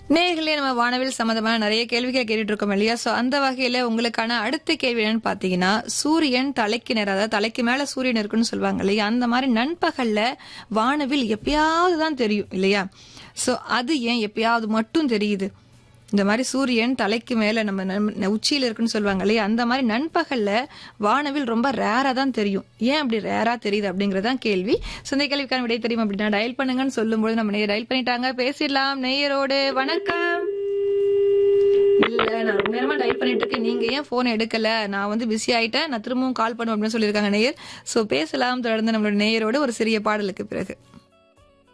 நேர்களே நம்ம வானவில் சம்பந்தமான நிறைய கேள்விகள் கேட்டுட்டு இருக்கோம் இல்லையா சோ அந்த வகையில உங்களுக்கான அடுத்த கேள்வி என்னன்னு பாத்தீங்கன்னா சூரியன் தலைக்கு நேரம் அதாவது தலைக்கு மேல சூரியன் இருக்குன்னு சொல்லுவாங்க இல்லையா அந்த மாதிரி நண்பகல்ல வானவில் எப்பயாவது தான் தெரியும் இல்லையா சோ அது ஏன் எப்பயாவது மட்டும் தெரியுது இந்த மாதிரி சூரியன் தலைக்கு மேல நம்ம நம்- உச்சியில இருக்குன்னு சொல்லுவாங்க இல்லையா அந்த மாதிரி நண்பகல்ல வானவில் ரொம்ப ரேரா தான் தெரியும் ஏன் அப்படி ரேரா தெரியுது அப்படிங்கறதான் கேள்வி So, இந்த கேள்விக்கான விடை தெரியும் அப்படின்னா டயல் பண்ணுங்கன்னு சொல்லும்போது நம்ம நேயர் டயல் பண்ணிட்டாங்க பேசிடலாம் நேயரோடு வணக்கம் இல்ல நான் ரொம்ப நேரமா டயல் பண்ணிட்டு இருக்கேன் நீங்க ஏன் போன் எடுக்கல நான் வந்து பிஸி ஆயிட்டேன் நான் திரும்பவும் கால் பண்ணுவேன் அப்படின்னு சொல்லியிருக்காங்க நேயர் சோ பேசலாம் தொடர்ந்து நம்மளோட நேயரோடு ஒரு சிறிய பாடலுக்கு பிறகு